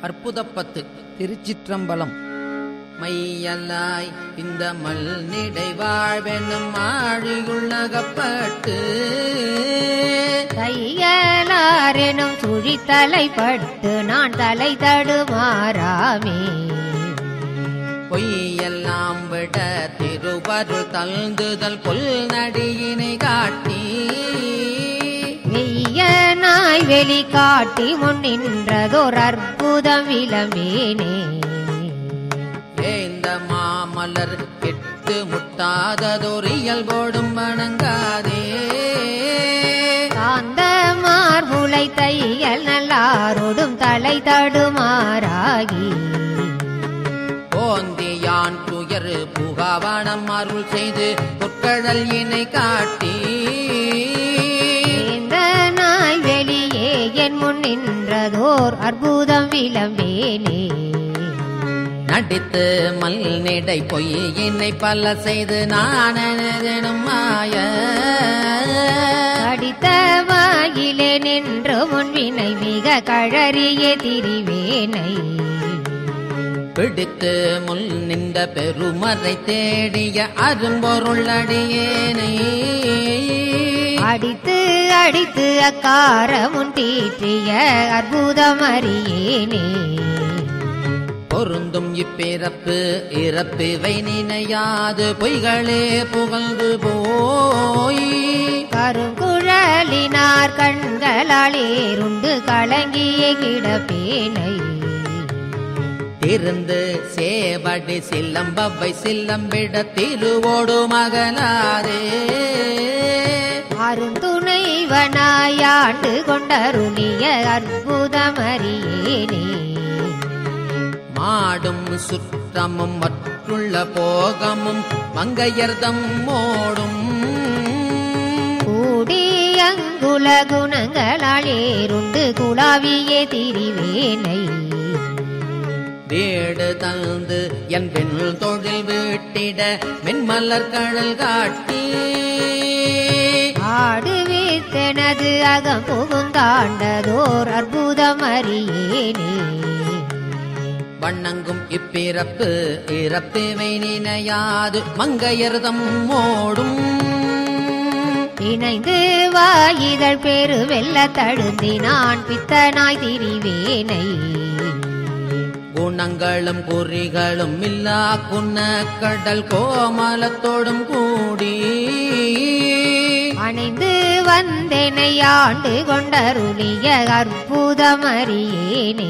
அற்புதப்பத்து திருச்சிற்றம்பலம் மையல்லாய் இந்த மல்நிடை வாழ்வெனும் ஆழியுள்ளகப்பட்டு தையலாரெனும் சுழித்தலைப்பட்டு நான் தலை தடுமாறாமே பொய்யெல்லாம் விட திருவருள் தல்ந்துதல் கொல் நடியினை காட்டி வெய்ய நாய் வெளி காட்டி முன் நின்றதோர் அற்புதம் விளம்பேனே ஏந்த மாமலர் கெட்டு முட்டாததொரு இயல்போடும் வணங்காதே காந்த மார்புலை தையல் நல்லாரோடும் தலை தடுமாறாகி போந்தியான் துயர் புகாவனம் அருள் செய்து பொற்கடல் இணை காட்டி இந்த நாய் வெளியே என் முன் நின்றதோர் அற்புதம் விளம்பேனே நடித்து மல்நிடை பொய்யினை பல செய்து நானும் மாய அடித்த வாயிலே நின்று முன்வினை மிக கழறிய திரிவேனை பிடித்து முள் நின்ற பெருமறை தேடிய அரும்பொருள் அடியேனை அடித்து அடித்து அக்கார முன் தீற்றிய அற்புதம் அறியேனே பொருந்தும் இப்பிறப்பு இறப்பிவை நினையாது பொய்களே புகழ்ந்து போய் கருங்குழலினார் கண்களாளேருண்டு கலங்கிய கிடப்பேனை திருந்து சேவடி சில்லம்பவை சில்லம்பிட திருவோடு மகளாதே அருந்துணைவனாயாண்டு கொண்டருளிய அற்புதம் அறியேனே மாடும் சுற்றமும் மற்றுள்ள போகமும் மங்கையர்தம் மோடும் கூடி அங்குல குணங்களாளேருண்டு குலாவிய திரிவேனை வீடு தந்து என் பெண் தொழில் வீட்டிட மென்மலர் கடல் காட்டி ஆடு வீத்தனது அகம் புகுந்தாண்டதோர் அற்புதம் அறியேனே வண்ணங்கும் இப்பிறப்பு இறப்பிவை நினையாது மங்கையர்தம் மோடும் இணைந்து வாயிதழ் பெரு வெல்ல தழுந்தினான் பித்தனாய் திரிவேனை குணங்களும் குறிகளும் இல்லா குன்ன கடல் கோமலத்தோடும் கூடி அணைந்து வந்தெனை ஆண்டு கொண்டருளிய அற்புதம் அறியேனே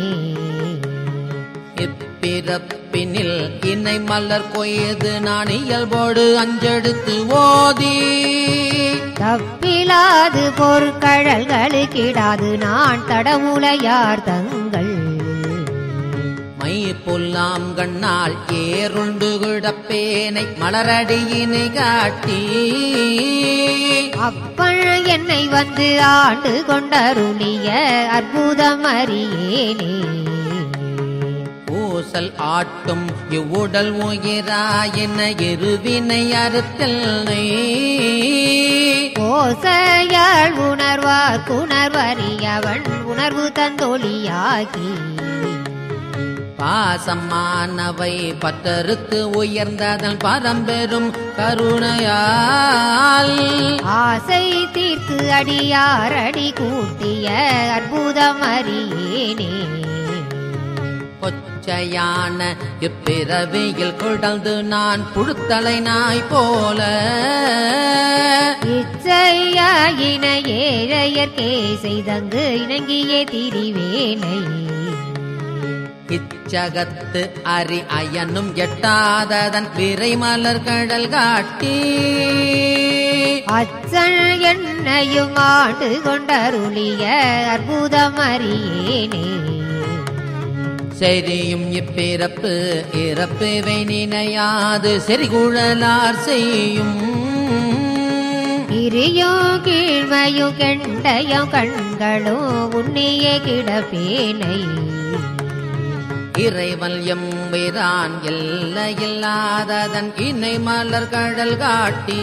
இப்பிறப்பினில் இணை மலர் கொய்து நான் இயல்போடு அஞ்செடுத்து ஓதி தப்பிலாது பொற்கழல்களுக்கிடாது நான் தடமுலையார் தங்கள் மை புல்லாம் கண்ணால் ஏருண்டு கிடப்பேனை மலரடியினை காட்டி அப்பள் என்னை வந்து ஆண்டு கொண்டருளிய அற்புதம் அறியேனே ஊசல் ஆட்டும் இவ்வுடல் உயிராயின இருவினை அறுத்தல்னை ஓசையாள் உணர்வார் உணர்வறியவன் உணர்வு தந்தொழியாகி பாசமானவை பத்தறுத்து உயர்ந்ததன் பரம்பெரும் கருணையால் ஆசை தீர்த்து அடியார் அடி கூட்டிய அற்புதம் அறியேனே கொச்சையான இப்பிறவியில் குடந்து நான் புழுத்தலை நாய் போல இச்சையாயின ஏழையர்க்கே செய்தங்கு இணங்கியே திரிவேனை இச்சகத்து அரி அயனும் எட்டாததன் விரை மலர் கடல் காட்டி அச்சன் என்னையும் ஆண்டு கொண்டருளிய அற்புதம் அறியேனே செரியும் இப்பிறப்பு இறப்புவை நினையாது செறிகுழலார் செய்யும் இரியும் கீழ்மையும் கெண்டையும் கண்களும் உன்னிய கிடப்பேனை இறைவன் எம்பிரான் எல்லையில்லாததன் இணை மலர் கடல் காட்டி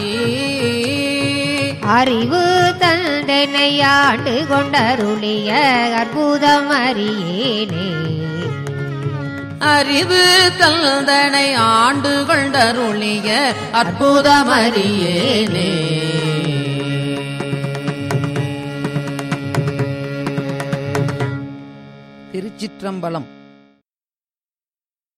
அறிவு தந்தனை ஆண்டு கொண்டருளிய அற்புதம் அறியேனே அறிவு தந்தனை ஆண்டு கொண்டருளிய அற்புதமறியேனே திருச்சிற்றம்பலம்